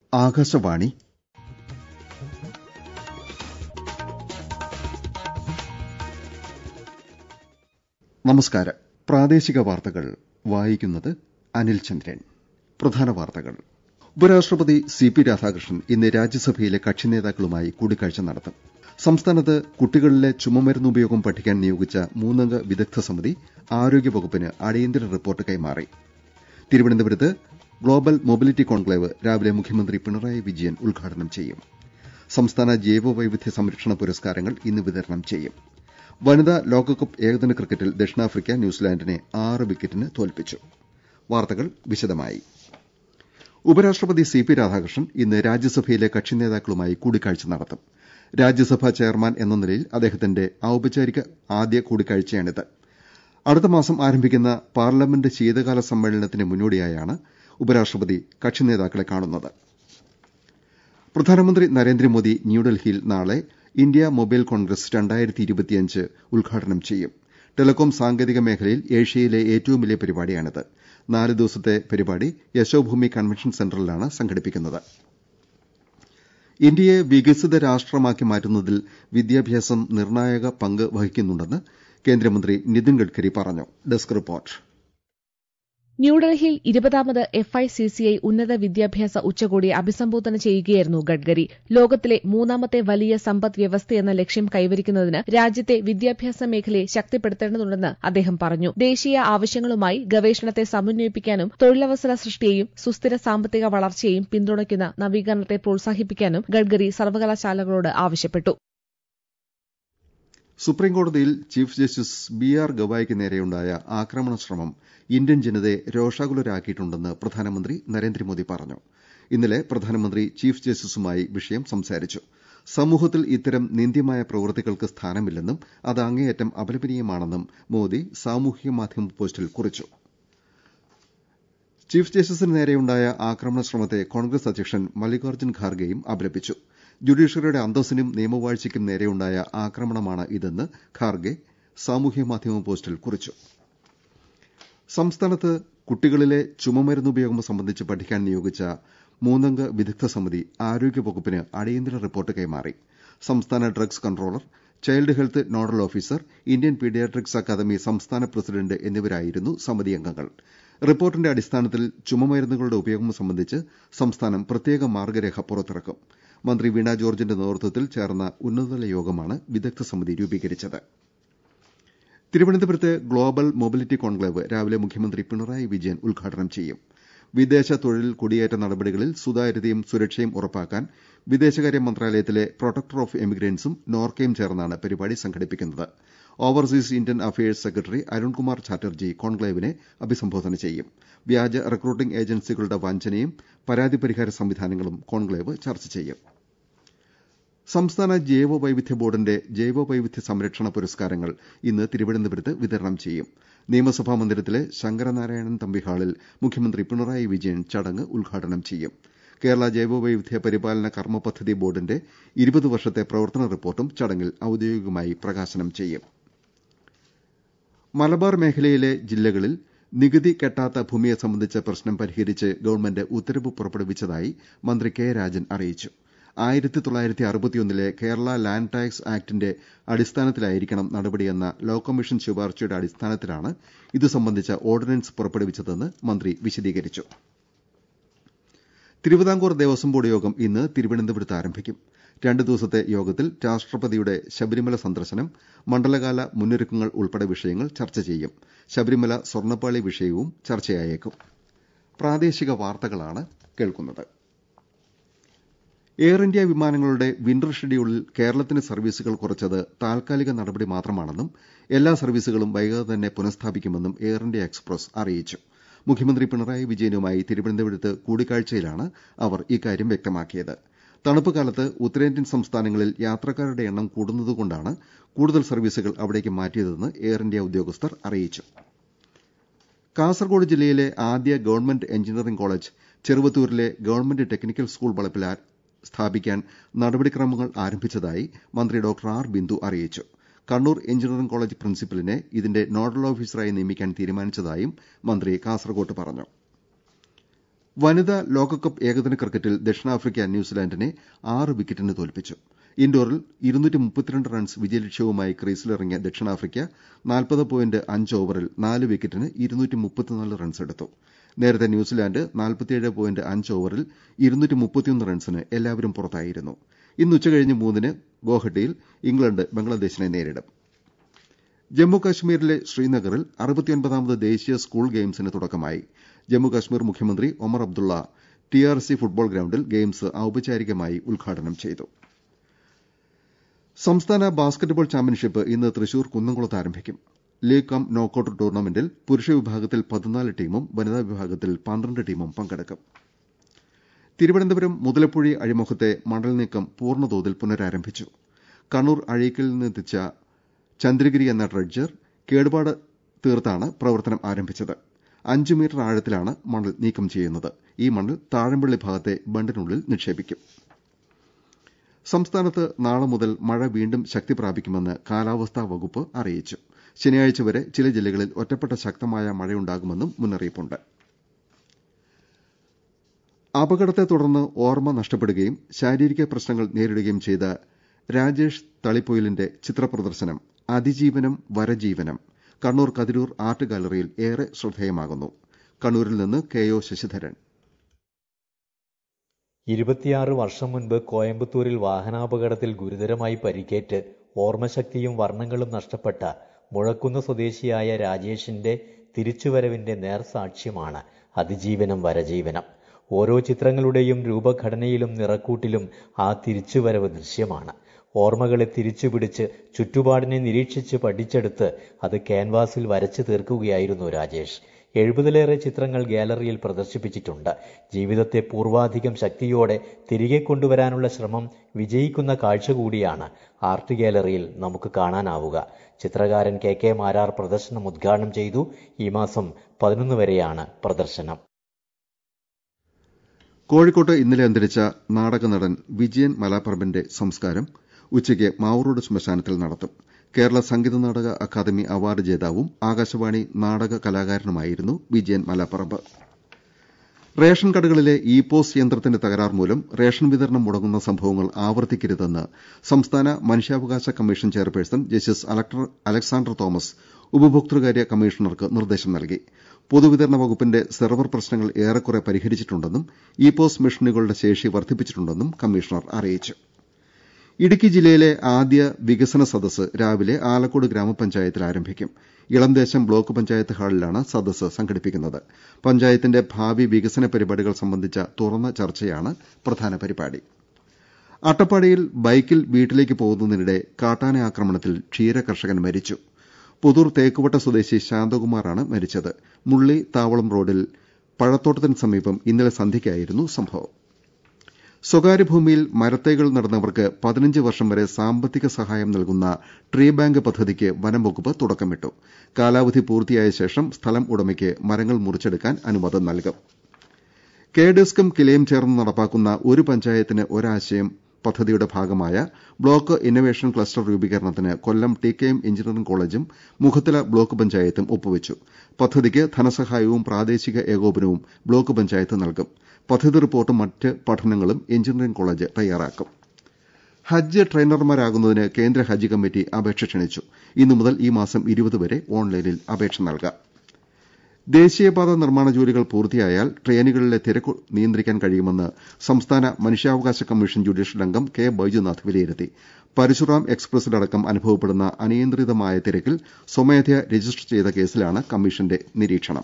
ആകാശവാണി നമസ്കാരം പ്രാദേശിക വാർത്തകൾ വായിക്കുന്നത് അനിൽ ചന്ദ്രൻ പ്രധാന വാർത്തകൾ ഉപരാഷ്ട്രപതി സി പി രാധാകൃഷ്ണൻ ഇന്ന് രാജ്യസഭയിലെ കക്ഷി നേതാക്കളുമായി കൂടിക്കാഴ്ച നടത്തും സംസ്ഥാനത്ത് കുട്ടികളിലെ ചുമമരുന്ന് ഉപയോഗം പഠിക്കാൻ നിയോഗിച്ച മൂന്നംഗ വിദഗ്ധ സമിതി ആരോഗ്യവകുപ്പിന് അടിയന്തര റിപ്പോർട്ട് കൈമാറി തിരുവനന്തപുരത്ത് ഗ്ലോബൽ മൊബിലിറ്റി കോൺക്ലേവ് രാവിലെ മുഖ്യമന്ത്രി പിണറായി വിജയൻ ഉദ്ഘാടനം ചെയ്യും സംസ്ഥാന ജൈവ വൈവിധ്യ സംരക്ഷണ പുരസ്കാരങ്ങൾ ഇന്ന് വിതരണം ചെയ്യും വനിതാ ലോകകപ്പ് ഏകദിന ക്രിക്കറ്റിൽ ദക്ഷിണാഫ്രിക്ക ന്യൂസിലാൻഡിനെ ആറ് വിക്കറ്റിന് തോൽപ്പിച്ചു വാർത്തകൾ വിശദമായി ഉപരാഷ്ട്രപതി സി പി രാധാകൃഷ്ണൻ ഇന്ന് രാജ്യസഭയിലെ കക്ഷി നേതാക്കളുമായി കൂടിക്കാഴ്ച നടത്തും രാജ്യസഭാ ചെയർമാൻ എന്ന നിലയിൽ അദ്ദേഹത്തിന്റെ ഔപചാരിക ആദ്യ കൂടിക്കാഴ്ചയാണിത് അടുത്ത മാസം ആരംഭിക്കുന്ന പാർലമെന്റ് ശീതകാല സമ്മേളനത്തിന് മുന്നോടിയായാണ് ഉപരാഷ്ട്രപതി കക്ഷി നേതാക്കളെ കാണുന്നത് പ്രധാനമന്ത്രി നരേന്ദ്രമോദി ന്യൂഡൽഹിയിൽ നാളെ ഇന്ത്യ മൊബൈൽ കോൺഗ്രസ് ഉദ്ഘാടനം ചെയ്യും ടെലികോം സാങ്കേതിക മേഖലയിൽ ഏഷ്യയിലെ ഏറ്റവും വലിയ പരിപാടിയാണിത് നാല് ദിവസത്തെ പരിപാടി യശോഭൂമി കൺവെൻഷൻ സെന്ററിലാണ് സംഘടിപ്പിക്കുന്നത് ഇന്ത്യയെ വികസിത രാഷ്ട്രമാക്കി മാറ്റുന്നതിൽ വിദ്യാഭ്യാസം നിർണായക പങ്ക് വഹിക്കുന്നുണ്ടെന്ന് കേന്ദ്രമന്ത്രി നിതിൻ ഗഡ്കരി പറഞ്ഞു ഡെസ്ക് റിപ്പോർട്ട് ന്യൂഡൽഹിയിൽ ഇരുപതാമത് F I C C I ഉന്നത വിദ്യാഭ്യാസ ഉച്ചകോടിയെ അഭിസംബോധന ചെയ്യുകയായിരുന്നു ഗഡ്കരി ലോകത്തിലെ മൂന്നാമത്തെ വലിയ സമ്പദ് വ്യവസ്ഥയെന്ന ലക്ഷ്യം കൈവരിക്കുന്നതിന് രാജ്യത്തെ വിദ്യാഭ്യാസ മേഖലയെ ശക്തിപ്പെടുത്തേണ്ടതുണ്ടെന്ന് അദ്ദേഹം പറഞ്ഞു ദേശീയ ആവശ്യങ്ങളുമായി ഗവേഷണത്തെ സമന്വയിപ്പിക്കാനും തൊഴിലവസര സൃഷ്ടിയെയും സുസ്ഥിര സാമ്പത്തിക വളർച്ചയെയും പിന്തുണയ്ക്കുന്ന നവീകരണത്തെ പ്രോത്സാഹിപ്പിക്കാനും ഗഡ്കരി സർവകലാശാലകളോട് ആവശ്യപ്പെട്ടു സുപ്രീംകോടതിയിൽ ചീഫ് ജസ്റ്റിസ് ബി ആർ ഗവായിക്ക് നേരെയുണ്ടായ ആക്രമണ ശ്രമം ഇന്ത്യൻ ജനതയെ രോഷാകുലരാക്കിയിട്ടുണ്ടെന്ന് പ്രധാനമന്ത്രി നരേന്ദ്രമോദി പറഞ്ഞു ഇന്നലെ പ്രധാനമന്ത്രി ചീഫ് ജസ്റ്റിസുമായി വിഷയം സംസാരിച്ചു സമൂഹത്തിൽ ഇത്തരം നിന്ദ്യമായ പ്രവൃത്തികൾക്ക് സ്ഥാനമില്ലെന്നും അത് അങ്ങേയറ്റം അപലപനീയമാണെന്നും മോദി സാമൂഹിക മാധ്യമ പോസ്റ്റിൽ കുറിച്ചു ചീഫ് ജസ്റ്റിസിന് നേരെയുണ്ടായ ആക്രമണ ശ്രമത്തെ കോൺഗ്രസ് അധ്യക്ഷൻ മല്ലികാർജ്ജുൻ ഖാർഗെയും അപലപിച്ചു ജുഡീഷ്യറിയുടെ അന്തസ്സിനും നിയമവാഴ്ചയ്ക്കും നേരെയുണ്ടായ ആക്രമണമാണ് ഇതെന്ന് ഖാർഗെ സാമൂഹ്യ മാധ്യമ പോസ്റ്റിൽ കുറിച്ചു സംസ്ഥാനത്ത് കുട്ടികളിലെ ചുമമരുന്ന് ഉപയോഗം സംബന്ധിച്ച് പഠിക്കാൻ നിയോഗിച്ച മൂന്നംഗ വിദഗ്ധ സമിതി ആരോഗ്യവകുപ്പിന് അടിയന്തര റിപ്പോർട്ട് കൈമാറി സംസ്ഥാന drugs controller child health nodal officer Indian pediatrics academy സംസ്ഥാന പ്രസിഡന്റ് എന്നിവരായിരുന്നു സമിതി അംഗങ്ങൾ റിപ്പോർട്ടിന്റെ അടിസ്ഥാനത്തിൽ ചുമമരുന്നുകളുടെ ഉപയോഗം സംബന്ധിച്ച് സംസ്ഥാനം പ്രത്യേക മാർഗരേഖ പുറത്തിറക്കും മന്ത്രി വീണ ജോർജിന്റെ നേതൃത്വത്തിൽ ചേർന്ന ഉന്നതതല യോഗമാണ് വിദഗ്ധ സമിതി രൂപീകരിച്ചത് തിരുവനന്തപുരത്ത് ഗ്ലോബൽ മൊബിലിറ്റി കോൺക്ലേവ് രാവിലെ മുഖ്യമന്ത്രി പിണറായി വിജയൻ ഉദ്ഘാടനം ചെയ്യും വിദേശ തൊഴിൽ കുടിയേറ്റ നടപടികളിൽ സുതാര്യതയും സുരക്ഷയും ഉറപ്പാക്കാൻ വിദേശകാര്യ മന്ത്രാലയത്തിലെ പ്രൊട്ടക്ടർ ഓഫ് എമിഗ്രന്റ്സും നോർക്കയും ചേർന്നാണ് പരിപാടി സംഘടിപ്പിക്കുന്നത് overseas Indian affairs secretary Arunkumar Chatterjee കോൺക്ലേവിനെ അഭിസംബോധന ചെയ്യും വ്യാജ റിക്രൂട്ടിംഗ് ഏജൻസികളുടെ വഞ്ചനയും പരാതി പരിഹാര സംവിധാനങ്ങളും കോൺക്ലേവ് ചർച്ച ചെയ്യും സംസ്ഥാന ജൈവ വൈവിധ്യ ബോർഡിന്റെ ജൈവ വൈവിധ്യ സംരക്ഷണ പുരസ്കാരങ്ങൾ ഇന്ന് തിരുവനന്തപുരത്ത് വിതരണം ചെയ്യും നിയമസഭാ മന്ദിരത്തിലെ ശങ്കരനാരായണൻ തമ്പി ഹാളിൽ മുഖ്യമന്ത്രി പിണറായി വിജയൻ ചടങ്ങ് ഉദ്ഘാടനം ചെയ്യും കേരള ജൈവവൈവിധ്യ പരിപാലന കർമ്മ പദ്ധതി ബോർഡിന്റെ ഇരുപത് വർഷത്തെ പ്രവർത്തന റിപ്പോർട്ടും ചടങ്ങിൽ ഔദ്യോഗികമായി പ്രകാശനം ചെയ്യും മലബാർ മേഖലയിലെ ജില്ലകളിൽ നികുതി കെട്ടാത്ത ഭൂമിയെ സംബന്ധിച്ച പ്രശ്നം പരിഹരിച്ച് ഗവൺമെന്റ് ഉത്തരവ് പുറപ്പെടുവിച്ചതായി മന്ത്രി കെ രാജൻ അറിയിച്ചു ആയിരത്തി തൊള്ളായിരത്തി അറുപത്തിയൊന്നിലെ കേരള ലാൻഡ് ടാക്സ് ആക്ടിന്റെ അടിസ്ഥാനത്തിലായിരിക്കണം നടപടിയെന്ന ലോ കമ്മീഷൻ ശുപാർശയുടെ അടിസ്ഥാനത്തിലാണ് ഇതു സംബന്ധിച്ച ഓർഡിനൻസ് പുറപ്പെടുവിച്ചതെന്ന് മന്ത്രി വിശദീകരിച്ചു തിരുവിതാംകൂർ ദേവസ്വം ബോർഡ് യോഗം ഇന്ന് തിരുവനന്തപുരത്ത് ആരംഭിക്കും രണ്ട് ദിവസത്തെ യോഗത്തിൽ രാഷ്ട്രപതിയുടെ ശബരിമല സന്ദർശനം മണ്ഡലകാല മുന്നൊരുക്കങ്ങൾ ഉൾപ്പെടെ വിഷയങ്ങൾ ചർച്ച ചെയ്യും ശബരിമല സ്വർണ്ണപ്പാളി വിഷയവും ചർച്ചയായേക്കും പ്രാദേശിക വാർത്തകളാണ് കേൾക്കുന്നത് എയർ ഇന്ത്യ വിമാനങ്ങളുടെ വിന്റർ ഷെഡ്യൂളിൽ കേരളത്തിന് സർവീസുകൾ കുറച്ചത് താൽക്കാലിക നടപടി മാത്രമാണെന്നും എല്ലാ സർവീസുകളും വൈകാതെ തന്നെ പുനഃസ്ഥാപിക്കുമെന്നും എയർ ഇന്ത്യ എക്സ്പ്രസ് അറിയിച്ചു മുഖ്യമന്ത്രി പിണറായി വിജയനുമായി തിരുവനന്തപുരത്ത് കൂടിക്കാഴ്ചയിലാണ് അവർ ഇക്കാര്യം വ്യക്തമാക്കിയത് തണുപ്പ് കാലത്ത് ഉത്തരേന്ത്യൻ സംസ്ഥാനങ്ങളിൽ യാത്രക്കാരുടെ എണ്ണം കൂടുന്നതുകൊണ്ടാണ് കൂടുതൽ സർവീസുകൾ അവിടേക്ക് മാറ്റിയതെന്ന് എയർ ഇന്ത്യ ഉദ്യോഗസ്ഥർ അറിയിച്ചു കാസർകോട് ജില്ലയിലെ ആദ്യ ഗവൺമെന്റ് എഞ്ചിനീയറിംഗ് കോളേജ് ചെറുവത്തൂരിലെ ഗവൺമെന്റ് ടെക്നിക്കൽ സ്കൂൾ വളപ്പിൽ സ്ഥാപിക്കാൻ നടപടിക്രമങ്ങൾ ആരംഭിച്ചതായി മന്ത്രി ഡോക്ടർ ആർ ബിന്ദു അറിയിച്ചു കണ്ണൂർ എഞ്ചിനീയറിംഗ് കോളേജ് പ്രിൻസിപ്പലിനെ ഇതിന്റെ നോഡൽ ഓഫീസറായി നിയമിക്കാൻ തീരുമാനിച്ചതായും മന്ത്രി കാസർകോട്ട് പറഞ്ഞു വനിതാ ലോകകപ്പ് ഏകദിന ക്രിക്കറ്റിൽ ദക്ഷിണാഫ്രിക്ക ന്യൂസിലാൻഡിനെ ആറ് വിക്കറ്റിന് തോൽപ്പിച്ചു ഇൻഡോറിൽ റൺസ് വിജയലക്ഷ്യവുമായി ക്രീസിലിറങ്ങിയ ദക്ഷിണാഫ്രിക്ക നാൽപ്പത് പോയിന്റ് അഞ്ച് ഓവറിൽ നാല് വിക്കറ്റിന് റൺസെടുത്തു നേരത്തെ ന്യൂസിലാൻഡ് നാൽപ്പത്തിയേഴ് പോയിന്റ് അഞ്ച് ഓവറിൽ റൺസിന് എല്ലാവരും പുറത്തായിരുന്നു ഇന്ന് ഉച്ചകഴിഞ്ഞ് മൂന്നിന് ഗോഹട്ടിയിൽ ഇംഗ്ലണ്ട് ബംഗ്ലാദേശിനെ നേരിടും ജമ്മു കശ്മീരിലെ ശ്രീനഗറിൽ അറുപത്തിയൊൻപതാമത് ദേശീയ സ്കൂൾ ഗെയിംസിന് തുടക്കമായി ജമ്മു കശ്മീർ മുഖ്യമന്ത്രി ഒമർ അബ്ദുള്ള ടിആർസി ഫുട്ബോൾ ഗ്രൌണ്ടിൽ ഗെയിംസ് ഔപചാരികമായി ഉദ്ഘാടനം ചെയ്തു സംസ്ഥാന ബാസ്ക്കറ്റ്ബോൾ ചാമ്പ്യൻഷിപ്പ് ഇന്ന് തൃശൂർ കുന്നംകുളത്ത് ആരംഭിക്കും ലീഗ് കം നോക്കൌട്ട് ടൂർണമെന്റിൽ പുരുഷ വിഭാഗത്തിൽ പതിനാല് ടീമും വനിതാ വിഭാഗത്തിൽ പന്ത്രണ്ട് ടീമും പങ്കെടുക്കും തിരുവനന്തപുരം മുതലപ്പുഴി അഴിമുഖത്തെ മണൽ നീക്കം പൂർണ്ണതോതിൽ പുനരാരംഭിച്ചു കണ്ണൂർ അഴീക്കലിൽ നിന്നെത്തിച്ച ചന്ദ്രഗിരി എന്ന ഡ്രഡ്ജർ കേടുപാട് തീർത്താണ് പ്രവർത്തനം ആരംഭിച്ചത് അഞ്ച് മീറ്റർ ആഴത്തിലാണ് മണൽ നീക്കം ചെയ്യുന്നത് ഈ മണൽ താഴമ്പള്ളി ഭാഗത്തെ ബണ്ടിനുള്ളിൽ നിക്ഷേപിക്കും സംസ്ഥാനത്ത് നാളെ മുതൽ മഴ വീണ്ടും ശക്തി പ്രാപിക്കുമെന്ന് കാലാവസ്ഥാ വകുപ്പ് അറിയിച്ചു ശനിയാഴ്ച വരെ ചില ജില്ലകളിൽ ഒറ്റപ്പെട്ട ശക്തമായ മഴയുണ്ടാകുമെന്നും മുന്നറിയിപ്പുണ്ട് അപകടത്തെ തുടർന്ന് ഓർമ്മ നഷ്ടപ്പെടുകയും ശാരീരിക പ്രശ്നങ്ങൾ നേരിടുകയും ചെയ്ത രാജേഷ് തളിപ്പൊയിലിന്റെ ചിത്രപ്രദർശനം അതിജീവനം വരജീവനം കണ്ണൂർ കതിരൂർ ആർട്ട് ഗാലറിയിൽ ഏറെ ശ്രദ്ധേയമാകുന്നു കണ്ണൂരിൽ നിന്ന് കെ ഒ ശശിധരൻ ഇരുപത്തിയാറ് വർഷം മുൻപ് കോയമ്പത്തൂരിൽ വാഹനാപകടത്തിൽ ഗുരുതരമായി പരിക്കേറ്റ് ഓർമ്മശക്തിയും വർണ്ണങ്ങളും നഷ്ടപ്പെട്ട മുഴക്കുന്ന് സ്വദേശിയായ രാജേഷിന്റെ തിരിച്ചുവരവിന്റെ നേർസാക്ഷ്യമാണ് അതിജീവനം വരജീവനം ഓരോ ചിത്രങ്ങളുടെയും രൂപഘടനയിലും നിറക്കൂട്ടിലും ആ തിരിച്ചുവരവ് ദൃശ്യമാണ് ഓർമ്മകളെ തിരിച്ചുപിടിച്ച് ചുറ്റുപാടിനെ നിരീക്ഷിച്ച് പഠിച്ചെടുത്ത് അത് ക്യാൻവാസിൽ വരച്ചു തീർക്കുകയായിരുന്നു രാജേഷ് എഴുപതിലേറെ ചിത്രങ്ങൾ ഗാലറിയിൽ പ്രദർശിപ്പിച്ചിട്ടുണ്ട് ജീവിതത്തെ പൂർവാധികം ശക്തിയോടെ തിരികെ കൊണ്ടുവരാനുള്ള ശ്രമം വിജയിക്കുന്ന കാഴ്ച കൂടിയാണ് ആർട്ട് ഗാലറിയിൽ നമുക്ക് കാണാനാവുക ചിത്രകാരൻ കെ കെ മാരാർ പ്രദർശനം ഉദ്ഘാടനം ചെയ്തു ഈ മാസം പതിനൊന്ന് വരെയാണ് പ്രദർശനം കോഴിക്കോട്ട് ഇന്നലെ അന്തരിച്ച നാടക നടൻ വിജയൻ മലാപ്പറമ്പിന്റെ സംസ്കാരം ഉച്ചയ്ക്ക് മാവൂരോട് ശ്മശാനത്തിൽ നടത്തും കേരള സംഗീത നാടക അക്കാദമി അവാർഡ് ജേതാവും ആകാശവാണി നാടക കലാകാരനുമായിരുന്നു വിജയൻ മലാപ്പറമ്പ് റേഷൻ കടകളിലെ ഇ പോസ് യന്ത്രത്തിന്റെ തകരാർ മൂലം റേഷൻ വിതരണം മുടങ്ങുന്ന സംഭവങ്ങൾ ആവർത്തിക്കരുതെന്ന് സംസ്ഥാന മനുഷ്യാവകാശ commission chairperson justice Alexander Thomas ഉപഭോക്തൃകാര്യ കമ്മീഷണർക്ക് നിർദ്ദേശം നൽകി പൊതുവിതരണ വകുപ്പിന്റെ സെർവർ പ്രശ്നങ്ങൾ ഏറെക്കുറെ പരിഹരിച്ചിട്ടുണ്ടെന്നും ഇ പോസ് മെഷീനുകളുടെ ശേഷി വർദ്ധിപ്പിച്ചിട്ടുണ്ടെന്നും കമ്മീഷണർ അറിയിച്ചു ഇടുക്കി ജില്ലയിലെ ആദ്യ വികസന സദസ്സ് രാവിലെ ആലക്കോട് ഗ്രാമപഞ്ചായത്തിൽ ആരംഭിക്കും ഇളംദേശം ബ്ലോക്ക് പഞ്ചായത്ത് ഹാളിലാണ് സദസ്സ് സംഘടിപ്പിക്കുന്നത് പഞ്ചായത്തിന്റെ ഭാവി വികസന പരിപാടികൾ സംബന്ധിച്ച തുറന്ന ചർച്ചയാണ് പ്രധാന പരിപാടി അട്ടപ്പാടിയിൽ ബൈക്കിൽ വീട്ടിലേക്ക് പോകുന്നതിനിടെ കാട്ടാന ആക്രമണത്തിൽ ക്ഷീര കർഷകൻ മരിച്ചു പുതൂർ തേക്കുവട്ട സ്വദേശി ശാന്തകുമാറാണ് മരിച്ചത് മുള്ളി താവളം റോഡിൽ പഴത്തോട്ടത്തിന് സമീപം ഇന്നലെ സന്ധ്യയ്ക്കായിരുന്നു സംഭവം സ്വകാര്യ ഭൂമിയിൽ മരത്തൈകൾ നടുന്നവർക്ക് പതിനഞ്ച് വർഷം വരെ സാമ്പത്തിക സഹായം നൽകുന്ന ട്രീ ബാങ്ക് പദ്ധതിക്ക് വനം വകുപ്പ് തുടക്കമിട്ടു കാലാവധി പൂർത്തിയായ ശേഷം സ്ഥലം ഉടമയ്ക്ക് മരങ്ങൾ മുറിച്ചെടുക്കാൻ അനുമതി നൽകും കേഡെസ്കും കിലയും ചേർന്ന് നടപ്പാക്കുന്ന ഒരു പഞ്ചായത്തിന് ഒരാശയം പദ്ധതിയുടെ ഭാഗമായ ബ്ലോക്ക് ഇന്നവേഷൻ ക്ലസ്റ്റർ രൂപീകരണത്തിന് Kollam T K M engineering കോളേജും മുഖത്തല ബ്ലോക്ക് പഞ്ചായത്തും ഒപ്പുവച്ചു പദ്ധതിക്ക് ധനസഹായവും പ്രാദേശിക ഏകോപനവും ബ്ലോക്ക് പഞ്ചായത്ത് നൽകും പദ്ധതി റിപ്പോർട്ടും മറ്റ് പഠനങ്ങളും എഞ്ചിനീയറിംഗ് കോളേജ് തയ്യാറാക്കും ഹജ്ജ് ട്രെയിനർമാരാകുന്നതിന് കേന്ദ്ര ഹജ്ജ് കമ്മിറ്റി അപേക്ഷ ക്ഷണിച്ചു ഇന്നു മുതൽ ഈ മാസം ഇരുപത് വരെ ഓൺലൈനിൽ അപേക്ഷ നൽകാം ദേശീയപാത നിർമ്മാണ ജോലികൾ പൂർത്തിയായാൽ ട്രെയിനുകളിലെ തിരക്ക് നിയന്ത്രിക്കാൻ കഴിയുമെന്ന് സംസ്ഥാന മനുഷ്യാവകാശ കമ്മീഷൻ ജുഡീഷ്യൽ അംഗം കെ ബൈജുനാഥ് വിലയിരുത്തി പരശുറാം എക്സ്പ്രസിലടക്കം അനുഭവപ്പെടുന്ന അനിയന്ത്രിതമായ തിരക്കിൽ സ്വമേധയാ രജിസ്റ്റർ ചെയ്ത കേസിലാണ് കമ്മീഷന്റെ നിരീക്ഷണം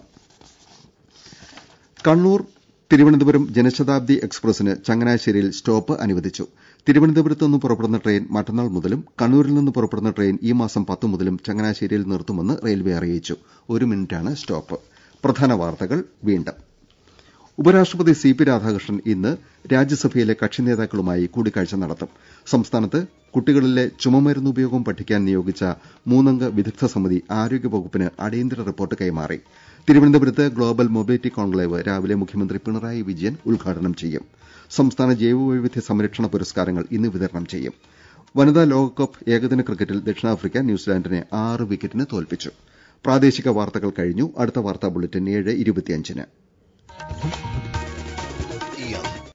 കണ്ണൂർ തിരുവനന്തപുരം ജനശതാബ്ദി എക്സ്പ്രസിന് ചങ്ങനാശ്ശേരിയിൽ സ്റ്റോപ്പ് അനുവദിച്ചു തിരുവനന്തപുരത്ത് നിന്ന് പുറപ്പെടുന്ന ട്രെയിൻ മറ്റന്നാൾ മുതലും കണ്ണൂരിൽ നിന്ന് പുറപ്പെടുന്ന ട്രെയിൻ ഈ മാസം പത്ത് മുതലും ചങ്ങനാശ്ശേരിയിൽ നിർത്തുമെന്ന് റെയിൽവേ അറിയിച്ചു ഒരു മിനിറ്റാണ് സ്റ്റോപ്പ് പ്രധാന വാർത്തകൾ വീണ്ടും ഉപരാഷ്ട്രപതി സി പി രാധാകൃഷ്ണൻ ഇന്ന് രാജ്യസഭയിലെ കക്ഷി നേതാക്കളുമായി കൂടിക്കാഴ്ച നടത്തും സംസ്ഥാനത്ത് കുട്ടികളിലെ ചുമമരുന്ന് ഉപയോഗം പഠിക്കാൻ നിയോഗിച്ച മൂന്നംഗ വിദഗ്ധ സമിതി ആരോഗ്യവകുപ്പിന് അടിയന്തര റിപ്പോർട്ട് കൈമാറി തിരുവനന്തപുരത്ത് ഗ്ലോബൽ മൊബിലിറ്റി കോൺക്ലേവ് രാവിലെ മുഖ്യമന്ത്രി പിണറായി വിജയൻ ഉദ്ഘാടനം ചെയ്യും സംസ്ഥാന ജൈവവൈവിധ്യ സംരക്ഷണ പുരസ്കാരങ്ങൾ ഇന്ന് വിതരണം ചെയ്യും വനിതാ ലോകകപ്പ് ഏകദിന ക്രിക്കറ്റിൽ ദക്ഷിണാഫ്രിക്ക ന്യൂസിലാൻഡിനെ ആറ് വിക്കറ്റിന് തോൽപ്പിച്ചു പ്രാദേശിക വാർത്തകൾ കഴിഞ്ഞു അടുത്ത വാർത്താ ബുള്ളറ്റിൻ ഏഴ് ഇരുപത്തിയഞ്ചിന്